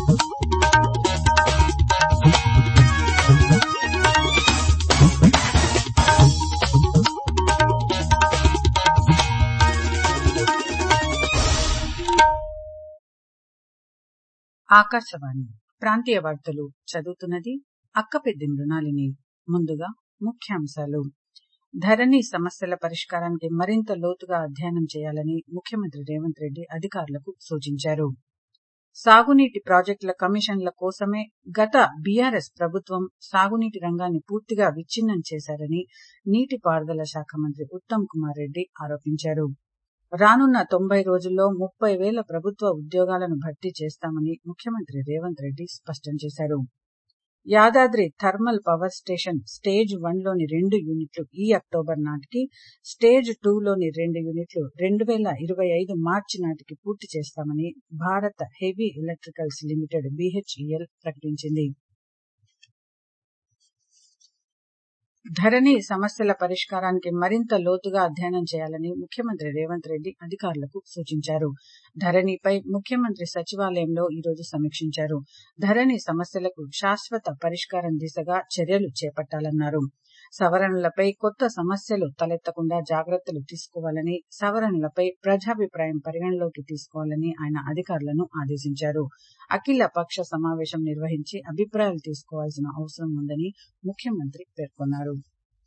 ఆకాశవాణి ప్రాంతీయ వార్తలు చదువుతున్నది అక్కపెద్ది మృణాలిని ముందుగా ముఖ్యాంశాలు ధరణి సమస్యల పరిష్కారానికి మరింత లోతుగా అధ్యయనం చేయాలని ముఖ్యమంత్రి రేవంత్ రెడ్డి అధికారులకు సూచించారు సాగునీటి ప్రాజెక్టుల కమిషన్ల కోసమే గత బీఆర్ఎస్ ప్రభుత్వం సాగునీటి రంగాన్ని పూర్తిగా విచ్ఛిన్నం చేశారని నీటిపారుదల శాఖ మంత్రి ఉత్తమ్ కుమార్ రెడ్డి ఆరోపించారు రానున్న తొంభై రోజుల్లో ముప్పై వేల ప్రభుత్వ ఉద్యోగాలను భర్తీ చేస్తామని ముఖ్యమంత్రి రేవంత్ రెడ్డి స్పష్టం చేశారు Yadadri thermal power station stage one లోని రెండు యూనిట్లు ఈ అక్టోబర్ నాటికి స్టేజ్ టూ లోని రెండు యూనిట్లు రెండు వేల ఇరవై ఐదు మార్చి నాటికి పూర్తి చేస్తామని Bharat heavy electricals limited BHEL ప్రకటించింది ధరణి సమస్యల పరిష్కారానికి మరింత లోతుగా అధ్యయనం చేయాలని ముఖ్యమంత్రి రేవంత్ రెడ్డి అధికారులకు సూచించారు ధరణిపై ముఖ్యమంత్రి సచివాలయంలో ఈరోజు సమీక్షించారు ధరణి సమస్యలకు శాశ్వత పరిష్కారం దిశగా చర్యలు చేపట్టాలన్నారు సవరణలపై కొత్త సమస్యలు తలెత్తకుండా జాగ్రత్తలు తీసుకోవాలని సవరణలపై ప్రజాభిప్రాయం పరిగణలోకి తీసుకోవాలని ఆయన అధికారులను ఆదేశించారు అఖిల పక్ష సమావేశం నిర్వహించి అభిప్రాయాలు తీసుకోవాల్సిన అవసరం ఉందని ముఖ్యమంత్రి పేర్కొన్నారు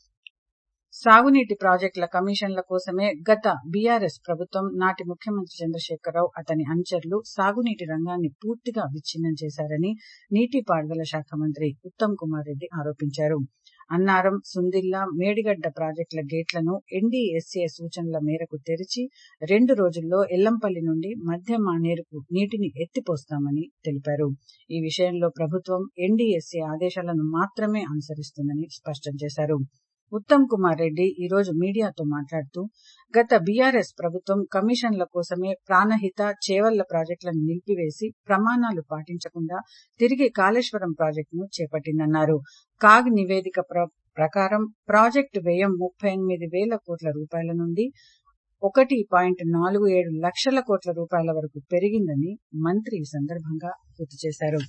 సాగునీటి ప్రాజెక్టుల కమిషన్ల కోసమే గత బీఆర్ఎస్ ప్రభుత్వం నాటి ముఖ్యమంత్రి చంద్రశేఖరరావు అతని అనుచరులు సాగునీటి రంగాన్ని పూర్తిగా విచ్ఛిన్నం చేశారని నీటిపారుదల శాఖ మంత్రి ఉత్తమ్ కుమార్ రెడ్డి ఆరోపించారు అన్నారం సుందిల్లా మేడిగడ్డ ప్రాజెక్టుల గేట్లను ఎన్డీఎస్ఏ సూచనల మేరకు తెరిచి రెండు రోజుల్లో ఎల్లంపల్లి నుండి మధ్య మానేరుకు నీటిని ఎత్తిపోస్తామని తెలిపారు ఈ విషయంలో ప్రభుత్వం ఎన్డీఎస్ఏ ఆదేశాలను మాత్రమే అనుసరిస్తుందని స్పష్టం చేశారు ఉత్తమ్ కుమార్ రెడ్డి ఈరోజు మీడియాతో మాట్లాడుతూ గత బీఆర్ఎస్ ప్రభుత్వం కమిషన్ల కోసమే ప్రాణహిత చేవళ్ల ప్రాజెక్టులను నిలిపివేసి ప్రమాణాలు పాటించకుండా తిరిగి కాళేశ్వరం ప్రాజెక్టును చేపట్టిందన్నారు కాగ్ నివేదిక ప్రకారం ప్రాజెక్టు వ్యయం ముప్పై ఎనిమిది వేల కోట్ల రూపాయల నుండి ఒకటి పాయింట్ నాలుగు ఏడు లక్షల కోట్ల రూపాయల వరకు పెరిగిందని మంత్రి ఈ సందర్భంగా గుర్తు చేశారు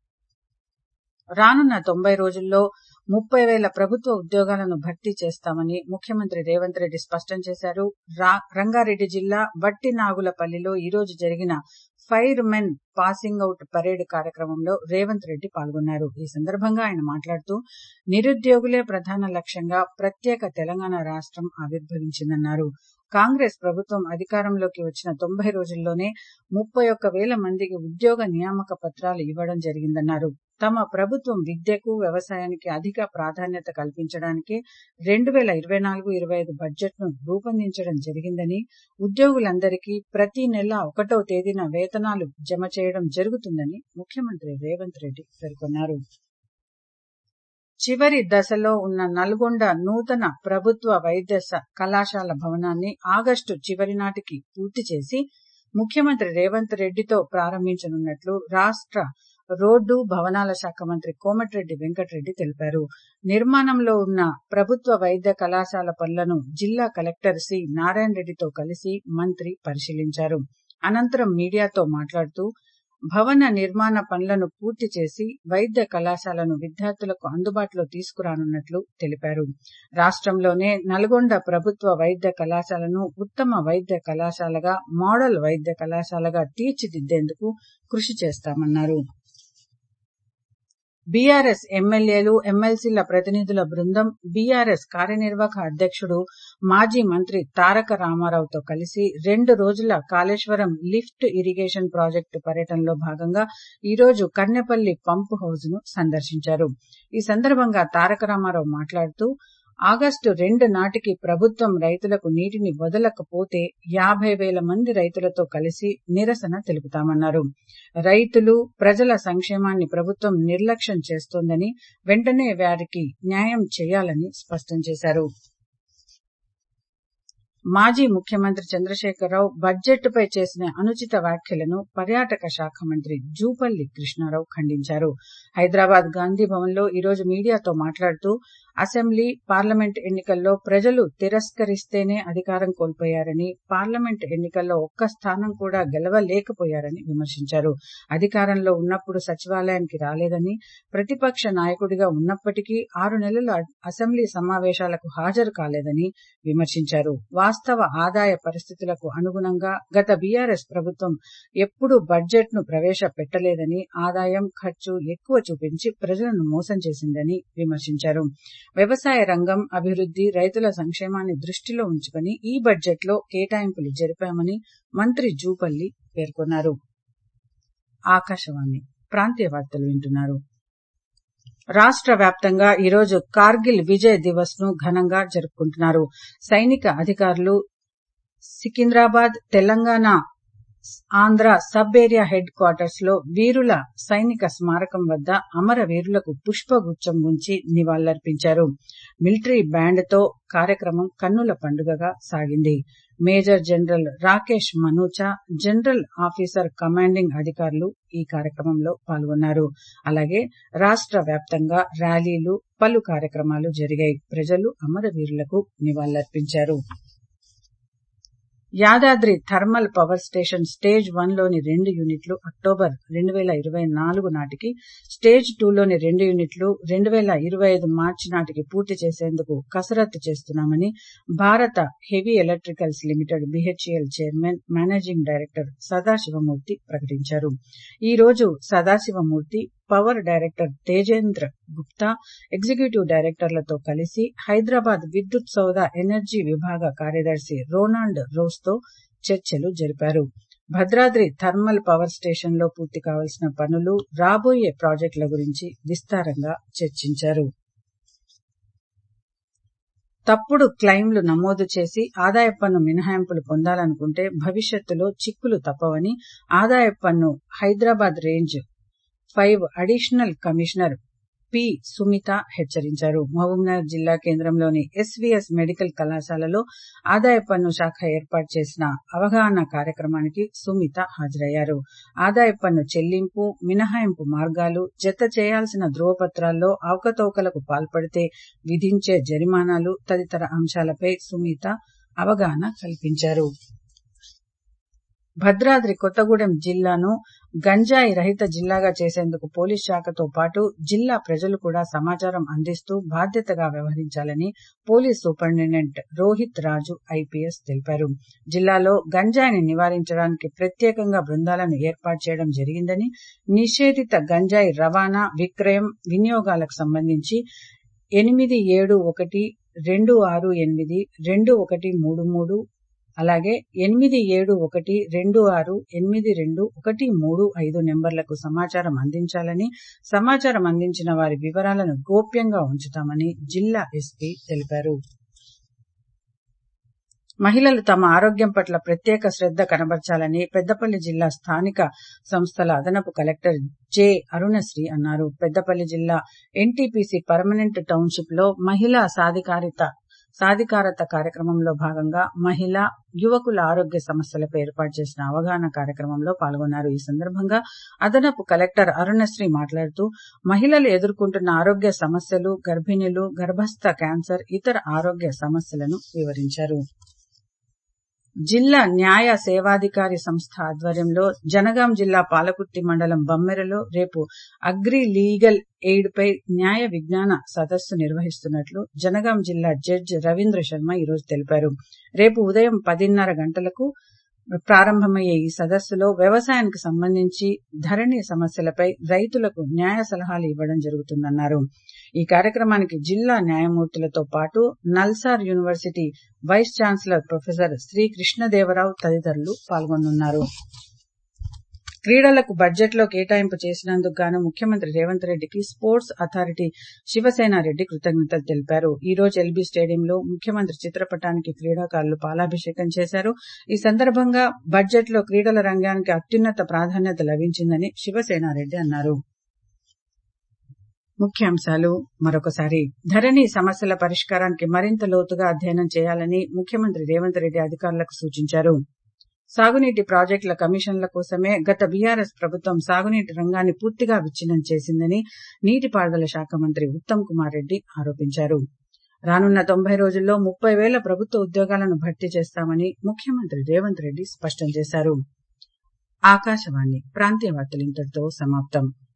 రానున్న తొంభై రోజుల్లో ముప్పై వేల ప్రభుత్వ ఉద్యోగాలను భర్తీ చేస్తామని ముఖ్యమంత్రి రేవంత్ రెడ్డి స్పష్టం చేశారు రంగారెడ్డి జిల్లా వట్టినాగులపల్లిలో ఈరోజు జరిగిన firemen passing out parade కార్యక్రమంలో రేవంత్ రెడ్డి పాల్గొన్నారు ఈ సందర్భంగా ఆయన మాట్లాడుతూ నిరుద్యోగులే ప్రధాన లక్ష్యంగా ప్రత్యేక తెలంగాణ రాష్ట్రం ఆవిర్భవించిందన్నారు కాంగ్రెస్ ప్రభుత్వం అధికారంలోకి వచ్చిన తొంభై రోజుల్లోనే ముప్పై ఒక్క వేల మందికి ఉద్యోగ నియామక పత్రాలు ఇవ్వడం జరిగిందన్నారు తమ ప్రభుత్వం విద్యకు వ్యవసాయానికి అధిక ప్రాధాన్యత కల్పించడానికి రెండు వేల ఇరవై నాలుగు ఇరవై ఐదు బడ్జెట్ ను రూపొందించడం జరిగిందని ఉద్యోగులందరికీ ప్రతి నెల ఒకటో తేదీన వేతనాలు జమ చేయడం జరుగుతుందని ముఖ్యమంత్రి రేవంత్ రెడ్డి పేర్కొన్నారు చివరి దశలో ఉన్న నల్గొండ నూతన ప్రభుత్వ వైద్య కళాశాల భవనాన్ని ఆగస్టు చివరి నాటికి పూర్తి చేసి ముఖ్యమంత్రి రేవంత్ రెడ్డితో ప్రారంభించనున్నట్లు రాష్ట్ర రోడ్డు భవనాల శాఖ మంత్రి కోమటిరెడ్డి వెంకటరెడ్డి తెలిపారు నిర్మాణంలో ఉన్న ప్రభుత్వ వైద్య కళాశాల పనులను జిల్లా కలెక్టర్ సి నారాయణ రెడ్డితో కలిసి మంత్రి పరిశీలించారు అనంతరం మీడియాతో మాట్లాడుతూ భవన నిర్మాణ పనులను పూర్తి చేసి వైద్య కళాశాలను విద్యార్థులకు అందుబాటులో తీసుకురానున్నట్లు తెలిపారు రాష్ట్రంలోనే నల్గొండ ప్రభుత్వ వైద్య కళాశాలను ఉత్తమ వైద్య కళాశాలగా మోడల్ వైద్య కళాశాలగా తీర్చిదిద్దేందుకు కృషి చేస్తామన్నారు బీఆర్ఎస్ ఎమ్మెల్యేలు ఎమ్మెల్సీల ప్రతినిధుల బృందం బీఆర్ఎస్ కార్యనిర్వాహక అధ్యక్షుడు మాజీ మంత్రి తారక రామారావుతో కలిసి రెండు రోజుల కాళేశ్వరం లిఫ్ట్ ఇరిగేషన్ ప్రాజెక్టు పర్యటనలో భాగంగా ఈరోజు కన్నెపల్లి పంపు హౌజ్ ను సందర్శించారు ఈ సందర్భంగా తారక రామారావు మాట్లాడుతూ ఆగస్టు రెండు నాటికి ప్రభుత్వం రైతులకు నీటిని వదలకపోతే యాభై వేల మంది రైతులతో కలిసి నిరసన తెలుపుతామన్నారు రైతులు ప్రజల సంక్షేమాన్ని ప్రభుత్వం నిర్లక్ష్యం చేస్తోందని వెంటనే వారికి న్యాయం చేయాలని స్పష్టం చేశారు మాజీ ముఖ్యమంత్రి చంద్రశేఖరరావు బడ్జెట్ పై చేసిన అనుచిత వ్యాఖ్యలను పర్యాటక శాఖ మంత్రి జూపల్లి కృష్ణారావు ఖండించారు హైదరాబాద్ గాంధీ భవన్ లో ఈరోజు మీడియాతో మాట్లాడుతూ అసెంబ్లీ పార్లమెంట్ ఎన్నికల్లో ప్రజలు తిరస్కరిస్తేనే అధికారం కోల్పోయారని పార్లమెంట్ ఎన్నికల్లో ఒక్క స్థానం కూడా గెలవలేకపోయారని విమర్శించారు అధికారంలో ఉన్నప్పుడు సచివాలయానికి రాలేదని ప్రతిపక్ష నాయకుడిగా ఉన్నప్పటికీ ఆరు నెలలు అసెంబ్లీ సమావేశాలకు హాజరు కాలేదని విమర్శించారు వాస్తవ ఆదాయ పరిస్థితులకు అనుగుణంగా గత బీఆర్ఎస్ ప్రభుత్వం ఎప్పుడూ బడ్జెట్ ను ప్రవేశపెట్టలేదని ఆదాయం ఖర్చు ఎక్కువ చూపించి ప్రజలను మోసం చేసిందని విమర్శించారు వ్యవసాయ రంగం అభివృద్ది రైతుల సంక్షేమాన్ని దృష్టిలో ఉంచుకుని ఈ బడ్జెట్ లో కేటాయింపులు జరిపామని మంత్రి జూపల్లి పేర్కొన్నారు ఆకాశవాణి ప్రాంతీయ వార్తలు వింటున్నారు రాష్ట్ర వ్యాప్తంగా ఈరోజు కార్గిల్ విజయ్ దివస్ ను ఘనంగా జరుపుకుంటున్నారు సైనిక అధికారులు Secunderabad Telangana Andhra sub area headquarters లో వీరుల సైనిక స్మారకం వద్ద అమర వీరులకు పుష్పగుచ్చం ఉంచి నివాళులర్పించారు మిలిటరీ బ్యాండ్ తో కార్యక్రమం కన్నుల పండుగగా సాగింది major general Rakesh Manocha general officer commanding అధికారులు ఈ కార్యక్రమంలో పాల్గొన్నారు అలాగే రాష్ట్ర వ్యాప్తంగా ర్యాలీలు పలు కార్యక్రమాలు జరిగాయి ప్రజలు అమరవీరులకు నివాళులర్పించారు Yadadri thermal power station stage one లోని రెండు యూనిట్లు అక్టోబర్ రెండు వేల ఇరవై నాలుగు నాటికి స్టేజ్ టూలోని రెండు యూనిట్లు రెండు వేల ఇరవై ఐదు మార్చి నాటికి పూర్తి చేసేందుకు కసరత్తు చేస్తున్నామని Bharat heavy electricals limited BHEL chairman managing director Sadashivamurthy ప్రకటించారు ఈ రోజు Sadashivamurthy power director Tejendra Gupta executive డైరెక్టర్లతో కలిసి హైదరాబాద్ విద్యుత్ సౌద ఎనర్జీ విభాగ కార్యదర్శి రోనాల్డ్ రోస్ తో చర్చలు జరిపారు భద్రాద్రి థర్మల్ పవర్ స్టేషన్ లో పూర్తి కావాల్సిన పనులు రాబోయే ప్రాజెక్టుల గురించి విస్తారంగా చర్చించారు తప్పుడు క్లెయిమ్లు నమోదు చేసి ఆదాయ పన్ను మినహాయింపులు పొందాలనుకుంటే భవిష్యత్తులో చిక్కులు తప్పవని ఆదాయ పన్ను Hyderabad range five additional commissioner P Sumitha హెచ్చరించారు మహబూబ్నగర్ జిల్లా కేంద్రంలోని ఎస్వీఎస్ మెడికల్ కళాశాలలో ఆదాయ పన్ను శాఖ ఏర్పాటు చేసిన అవగాహన కార్యక్రమానికి సుమిత హాజరయ్యారు ఆదాయ పన్ను చెల్లింపు మినహాయింపు మార్గాలు జత చేయాల్సిన ధృవపత్రాల్లో అవకతవకలకు పాల్పడితే విధించే జరిమానాలు తదితర అంశాలపై సుమిత అవగాహన కల్పించారు భద్రాద్రి కొత్తగూడెం జిల్లాను గంజాయి రహిత జిల్లాగా చేసేందుకు పోలీస్ శాఖతో పాటు జిల్లా ప్రజలు కూడా సమాచారం అందిస్తూ బాధ్యతగా వ్యవహరించాలని police superintendent Rohit Raju IPS తెలిపారు జిల్లాలో గంజాయిని నివారించడానికి ప్రత్యేకంగా బృందాలను ఏర్పాటు చేయడం జరిగిందని నిషేధిత గంజాయి రవాణా విక్రయం వినియోగాలకు సంబంధించి ఎనిమిది ఏడు ఒకటి రెండు ఆరు ఎనిమిది రెండు ఒకటి మూడు మూడు అలాగే ఎనిమిది ఏడు ఒకటి రెండు ఆరు ఎనిమిది రెండు ఒకటి మూడు ఐదు నెంబర్లకు సమాచారం అందించాలని సమాచారం అందించిన వారి వివరాలను గోప్యంగా ఉంచుతామని జిల్లా ఎస్పీ తెలిపారు మహిళలు తమ ఆరోగ్యం పట్ల ప్రత్యేక శ్రద్ధ కనబర్చాలని పెద్దపల్లి జిల్లా స్థానిక సంస్థల అదనపు కలెక్టర్ జె అరుణశ్రీ అన్నారు పెద్దపల్లి జిల్లా ఎన్టీపీసీ పర్మనెంట్ టౌన్షిప్ లో మహిళా సాధికారిత సాధికారత కార్యక్రమంలో భాగంగా మహిళా యువకుల ఆరోగ్య సమస్యలపై ఏర్పాటు చేసిన అవగాహన కార్యక్రమంలో పాల్గొన్నారు ఈ సందర్భంగా అదనపు కలెక్టర్ అరుణశ్రీ మాట్లాడుతూ మహిళలు ఎదుర్కొంటున్న ఆరోగ్య సమస్యలు గర్భిణులు గర్భస్థ క్యాన్సర్ ఇతర ఆరోగ్య సమస్యలను వివరించారు జిల్లా న్యాయ సేవాధికారి సంస్థ ఆధ్వర్యంలో జనగాం జిల్లా పాలకుర్తి మండలం బమ్మెరలో రేపు అగ్రి లీగల్ ఎయిడ్ పై న్యాయ విజ్ఞాన సదస్సు నిర్వహిస్తున్నట్లు జనగాం జిల్లా జడ్జి రవీంద్ర శర్మ ఈరోజు తెలిపారు రేపు ఉదయం పదిన్నర గంటలకు ప్రారంభమయ్యే ఈ సదస్సులో వ్యవసాయానికి సంబంధించి ధరణి సమస్యలపై రైతులకు న్యాయ సలహాలు ఇవ్వడం జరుగుతుందన్నారు ఈ కార్యక్రమానికి జిల్లా న్యాయమూర్తులతో పాటు NALSAR university vice chancellor professor Sri Krishnadevarao తదితరులు పాల్గొనున్నారు క్రీడలకు బడ్జెట్లో కేటాయింపు చేసినందుకు గాను ముఖ్యమంత్రి రేవంత్ రెడ్డికి స్పోర్ట్స్ అథారిటీ శివసేనారెడ్డి కృతజ్ఞతలు తెలిపారు ఈ రోజు ఎల్బీ స్టేడియంలో ముఖ్యమంత్రి చిత్రపటానికి క్రీడాకారులు పాలాభిషేకం చేశారు ఈ సందర్భంగా బడ్జెట్లో క్రీడల రంగానికి అత్యున్నత ప్రాధాన్యత లభించిందని శివసేనారెడ్డి అన్నారు ముఖ్యాంశాలు మరొకసారి ధరణి సమస్యల పరిష్కారానికి మరింత లోతుగా అధ్యయనం చేయాలని ముఖ్యమంత్రి రేవంత్ రెడ్డి అధికారులకు సూచించారు సాగునీటి ప్రాజెక్టుల కమిషన్ల కోసమే గత బీఆర్ఎస్ ప్రభుత్వం సాగునీటి రంగాన్ని పూర్తిగా విచ్ఛిన్నం చేసిందని నీటిపారుదల శాఖ మంత్రి ఉత్తమ్ కుమార్ రెడ్డి ఆరోపించారు రానున్న తొంభై రోజుల్లో ముప్పై వేల ప్రభుత్వ ఉద్యోగాలను భర్తీ చేస్తామని ముఖ్యమంత్రి రేవంత్ రెడ్డి స్పష్టం చేశారు ఆకాశవాణి ప్రాంతీయ వార్తలు ఇంతటితో సమాప్తం